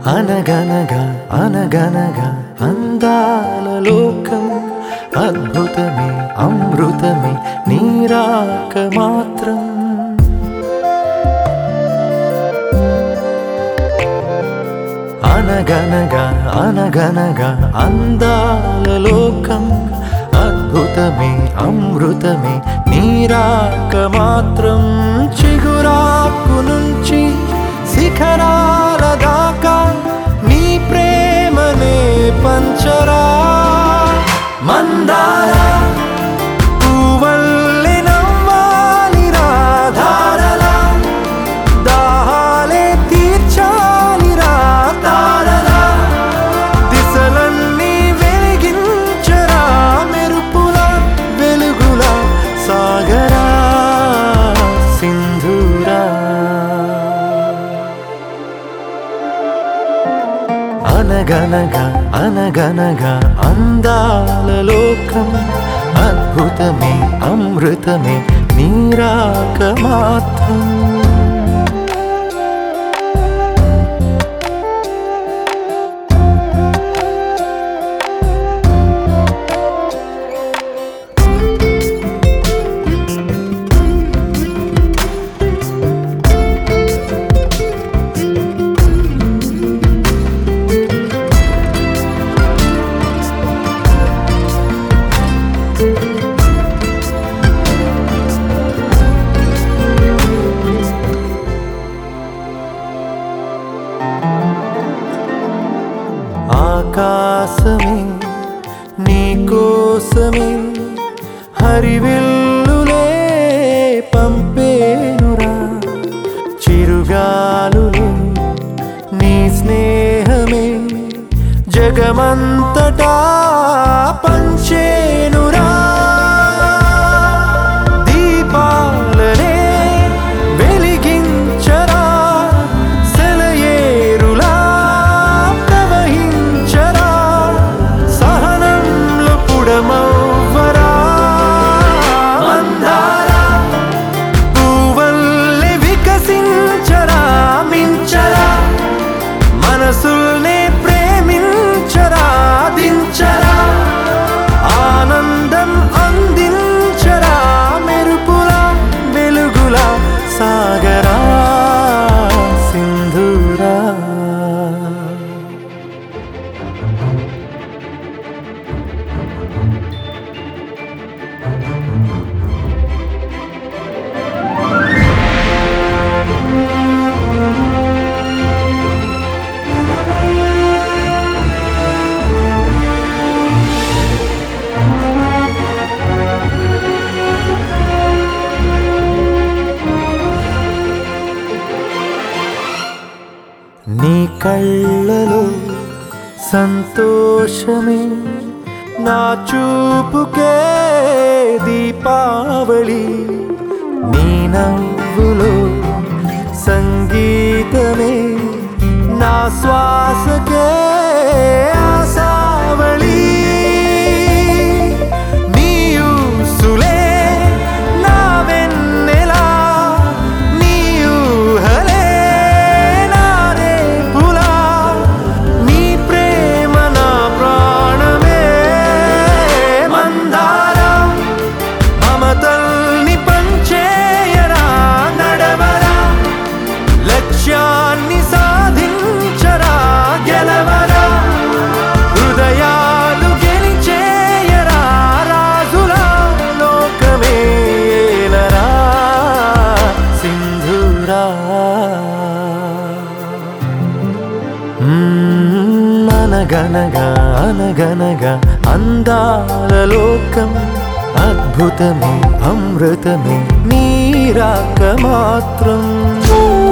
అనగనగా అనగనగా అందాల లోకం అద్భుతమే అమృతమే నీరాక మాత్రం అనగనగా అనగనగా అందాల లోకం అద్భుతమే అమృతమే నీరాక మాత్రం చిగురాకు నుంచి శిఖరాల దాకా నీ ప్రేమనే పంచరా మందార పువ్వల్లె నవ్వాలి రాధారలా దాహాలే తీర్చాలిరా తారలా దిశలన్నీ వెలిగించరా మెరుపుల వెలుగుల సాగరా సింధూరా అనగనగా అనగనగా అందాల లోకం అద్భుతమే అమృతమే నీరాక మాత్రం ఆకాశమే నీకోసమే హరివిల్లులే పంపేనురా చిరుగాలులే నీ స్నేహమే జగమంతటా పంచేనురా దీపాలనే వెలిగించరా సెలయేరులా ప్రవహించరా సహనంలో పుడమవ్వరా మందారా పువ్వల్లె వికసించరా మించరా మనసుల్నే ప్రేమించరా దించరా ఆనందం అందించరా మెరుపుల వెలుగుల సాగరా సింధూరా నీ కళ్ళలో సంతోషమే నా చూపుకే దీపావళి నీ నవ్వులో సంగీతమే నా శ్వాసకే ఆశావళి నీ ఊసులే నా వెన్నెలా నీ ఊహలే నా రేపులా నీ ప్రేమ నా ప్రాణమే మందారా మమతల్ని పంచేయరా నడవరా లక్ష్యాన్ని సాధించరా గెలవరా హృదయాలు గెలిచేయరా రాజులా లోకమే ఏలరా సింధురా మ్మ్, అనగనగా అనగనగా అందాల లోకం అద్భుతమే అమృతమే నీరాక మాత్రం